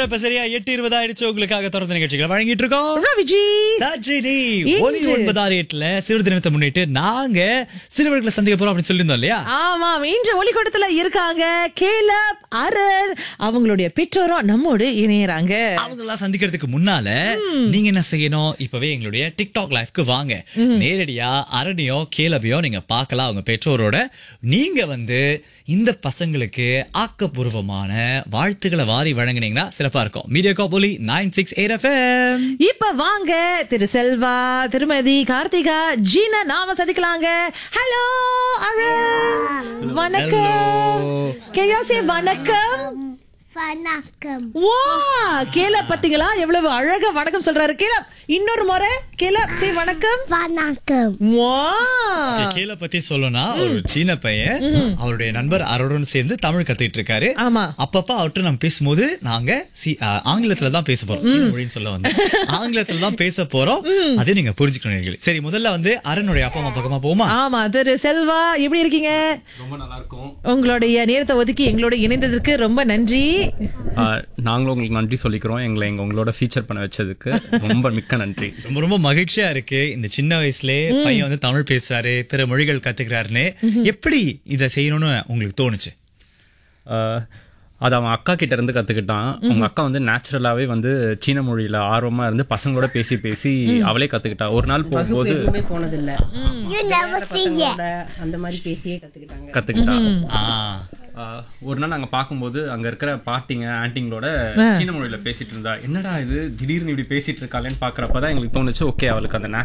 இப்ப சரியா எட்டு இருபது ஆயிடுச்சு உங்களுக்காக தொடர்ந்து நிகழ்ச்சிகளை வழங்கிட்டு இருக்கோம் விஜி சஜினி இன்று- ஒலி ஒன்பதாறு எட்டுல சிறு தினத்தை முன்னிட்டு நாங்க சிறுவர்களை சந்திக்க போறோம் அப்படின்னு சொல்லியிருந்தோம் இல்லையா ஆமாம் இன்று ஒளிக்கூடத்துல இருக்காங்க கேலப் அருள் அவங்களுடைய பெற்றோரும் நம்மோடு இணையறாங்க அவங்க எல்லாம் சந்திக்கிறதுக்கு முன்னால நீங்க என்ன செய்யணும் இப்பவே எங்களுடைய டிக்டாக் லைஃப்க்கு வாங்க நேரடியா அரணியோ கேலபியோ நீங்க பார்க்கலாம் அவங்க பெற்றோரோட நீங்க வந்து இந்த பசங்களுக்கு ஆக்கப்பூர்வமான வாழ்த்துக்களை வாரி வழங்குனீங்கன்னா சிறப்பா இருக்கும் மீடியா காபோலி நைன் சிக்ஸ் எயிட் எஃப்எம் இப்ப வாங்க திரு செல்வா திருமதி கார்த்திகா ஜீனா நாம சந்திக்கலாங்க ஹலோ அருள் வணக்கம் Can you say வணக்கம் வணக்கம் வா கேல பாத்தீங்களா எவ்வளவு அழகா வணக்கம் சொல்றாரு கேல இன்னொரு முறை கேல சே வணக்கம் வணக்கம் வா கேல பத்தி சொல்லணும்னா ஒரு சீன பையன் அவருடைய நண்பர் அருடன் சேர்ந்து தமிழ் கத்துக்கிட்டு இருக்காரு ஆமா அப்பப்ப அவர்கிட்ட நம்ம பேசும்போது நாங்க சி- ஆ, ஆங்கிலத்துல தான் பேச போறோம் சீன மொழின்னு சொல்ல வந்து ஆங்கிலத்துல தான் பேச போறோம் அதை நீங்க புரிஞ்சுக்கணும் நேயர்களே. சரி முதல்ல வந்து அரணுடைய அப்பா அம்மா பக்கமா போமா ஆமா திரு செல்வா எப்படி இருக்கீங்க ரொம்ப நல்லா இருக்கும் உங்களுடைய நேரத்தை ஒதுக்கி எங்களோட இணைந்ததற்கு ரொம்ப நன்றி ஆஹ் நாங்களும் உங்களுக்கு நன்றி சொல்லிக்கிறோம் எங்களை எங்க உங்களோட ஃபீச்சர் பண்ண வச்சதுக்கு ரொம்ப மிக்க நன்றி ரொம்ப ரொம்ப மகிழ்ச்சியா இருக்கு இந்த சின்ன வயசுலயே பையன் வந்து தமிழ் பேசுறாரு பிற மொழிகள் கத்துக்கிறாருன்னு எப்படி இத செய்யணும்னு உங்களுக்கு தோணுச்சு ஆஹ் அது அவன் அக்கா கிட்ட இருந்து கத்துக்கிட்டான் அவங்க அக்கா வந்து நேச்சுரலாவே வந்து சீன மொழியில ஆர்வமா இருந்து பசங்களோட பேசி பேசி அவளே கத்துக்கிட்டா ஒரு நாள் போகும்போது எதுவுமே போனதில்ல You never see it. பசங்களோட அந்த மாதிரி பேசியே கத்துக்கிட்டாங்க கத்துக்கிட்டா ஆ, ஆஹ் ஒரு நாள் நாங்க பாக்கும்போது அங்க இருக்கிற பாட்டிங்க ஆன்ட்டிங்களோட சீன மொழியில பேசிட்டு இருந்தா என்னடா இது திடீர்னு இப்படி பேசிட்டு இருக்காளேன்னு பாக்குறப்பதான் எங்களுக்கு தோணுச்சு ஓகே அவளுக்கு அந்த